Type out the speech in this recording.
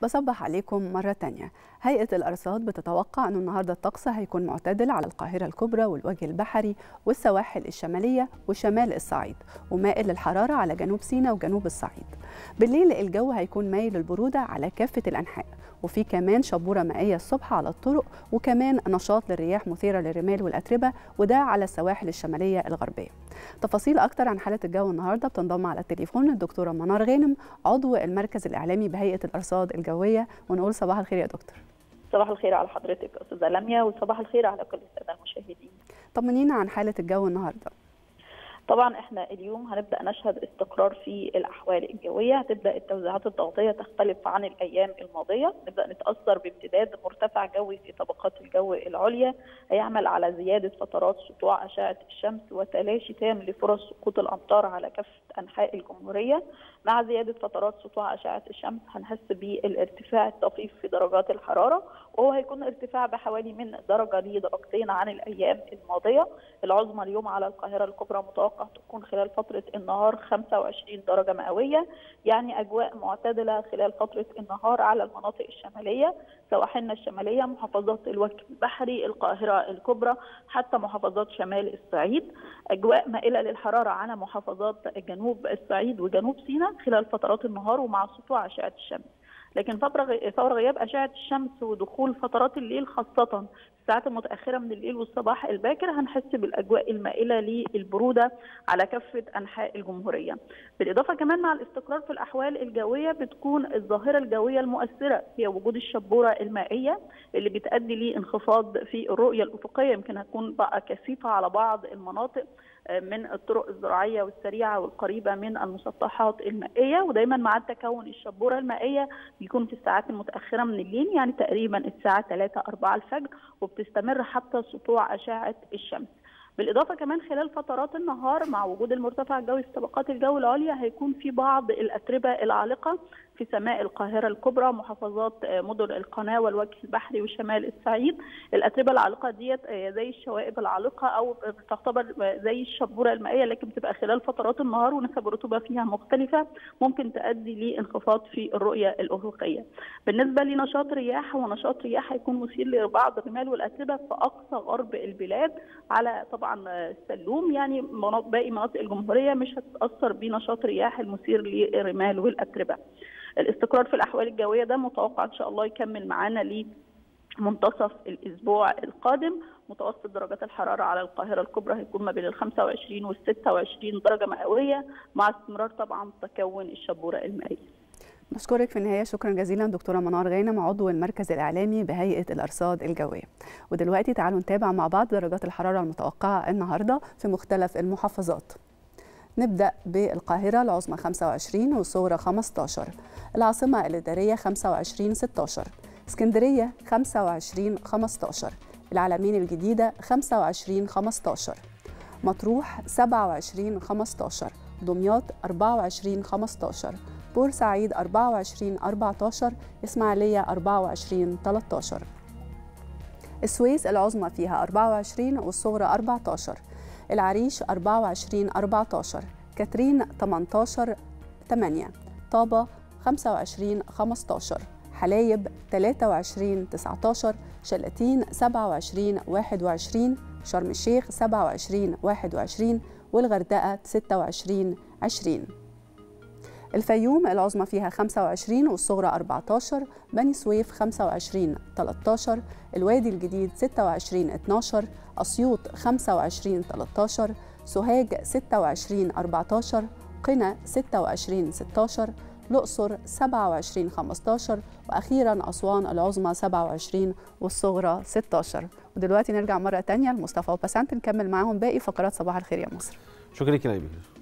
بصبح عليكم مرة تانية هيئة الأرصاد بتتوقع أن النهاردة الطقس هيكون معتدل على القاهرة الكبرى والوجه البحري والسواحل الشمالية وشمال الصعيد ومائل للحرارة على جنوب سيناء وجنوب الصعيد بالليل الجو هيكون مايل للبرودة على كافة الأنحاء وفي كمان شبورة مائية الصبح على الطرق وكمان نشاط للرياح مثيرة للرمال والأتربة وده على السواحل الشمالية الغربية تفاصيل أكتر عن حالة الجو النهاردة بتنضم على التليفون الدكتورة منار غانم عضو المركز الإعلامي بهيئة الأرصاد الجوية ونقول صباح الخير يا دكتور صباح الخير على حضرتك استاذه لميا وصباح الخير على كل الساده المشاهدين طمنينا عن حالة الجو النهاردة طبعا احنا اليوم هنبدا نشهد استقرار في الاحوال الجويه هتبدا التوزيعات الضغطيه تختلف عن الايام الماضيه نبدا نتاثر بامتداد مرتفع جوي في طبقات الجو العليا هيعمل على زياده فترات سطوع اشعه الشمس وتلاشي تام لفرص سقوط الامطار على كافه انحاء الجمهوريه مع زياده فترات سطوع اشعه الشمس هنحس بالارتفاع الطفيف في درجات الحراره وهو هيكون ارتفاع بحوالي من درجه لدرجتين عن الايام الماضيه العظمى اليوم على القاهره الكبرى متوقع تكون خلال فتره النهار 25 درجه مئويه يعني اجواء معتدله خلال فتره النهار على المناطق الشماليه سواحلنا الشماليه محافظات الوجه البحري القاهره الكبرى حتى محافظات شمال الصعيد اجواء مائله للحراره على محافظات جنوب الصعيد وجنوب سيناء خلال فترات النهار ومع سطوع اشعه الشمس لكن فور غياب اشعه الشمس ودخول فترات الليل خاصه الساعات المتاخره من الليل والصباح الباكر هنحس بالاجواء المائله للبروده على كافه انحاء الجمهوريه. بالاضافه كمان مع الاستقرار في الاحوال الجويه بتكون الظاهره الجويه المؤثره هي وجود الشبوره المائيه اللي بتؤدي لانخفاض في الرؤيه الافقيه يمكن هتكون بقى كثيفه على بعض المناطق من الطرق الزراعيه والسريعه والقريبه من المسطحات المائيه ودايما مع تكون الشبوره المائيه بيكون في الساعات المتاخره من الليل يعني تقريبا الساعه 3 4 الفجر وبتستمر حتى سطوع اشعه الشمس. بالاضافه كمان خلال فترات النهار مع وجود المرتفع الجوي في طبقات الجو العليا هيكون في بعض الاتربه العالقه في سماء القاهره الكبرى محافظات مدن القناه والوجه البحري وشمال الصعيد الاتربه العالقه ديت زي الشوائب العالقه او تعتبر زي الشبوره المائيه لكن بتبقى خلال فترات النهار ونسب الرطوبه فيها مختلفه ممكن تؤدي لانخفاض في الرؤيه الافقيه بالنسبه لنشاط رياح هو نشاط رياح هيكون مثير لبعض الرمال والاتربه في اقصى غرب البلاد على طبعا السلوم يعني باقي مناطق الجمهوريه مش هتتاثر بنشاط رياح المثير للرمال والاتربه الاستقرار في الاحوال الجويه ده متوقع ان شاء الله يكمل معانا لمنتصف الاسبوع القادم متوسط درجات الحراره على القاهره الكبرى هيكون ما بين ال 25 وال 26 درجه مئويه مع استمرار طبعا تكون الشبوره المائيه نشكرك في النهايه شكرا جزيلا دكتوره منار غانم عضو المركز الاعلامي بهيئه الارصاد الجويه ودلوقتي تعالوا نتابع مع بعض درجات الحراره المتوقعه النهارده في مختلف المحافظات نبدأ بالقاهرة العظمى 25 والصغرى 15 العاصمة الإدارية 25 16 اسكندرية 25 15 العلمين الجديدة 25 15 مطروح 27 15 دمياط 24 15 بورسعيد 24 14 إسماعيلية 24 13 السويس العظمى فيها 24 والصغرى 14 العريش 24 14 كاترين 18 8 طابة 25 15 حلايب 23 19 شلاتين 27 21 شرم الشيخ 27 21 والغردقة 26 20 الفيوم العظمى فيها 25 والصغرى 14 بني سويف 25 13 الوادي الجديد 26 12 أسيوط 25 13 سوهاج 26 14 قنا 26 16 الأقصر 27 15 وأخيرا أسوان العظمى 27 والصغرى 16 ودلوقتي نرجع مرة تانية لمصطفى وبسنت نكمل معاهم باقي فقرات صباح الخير يا مصر شكرا لك يا نبيل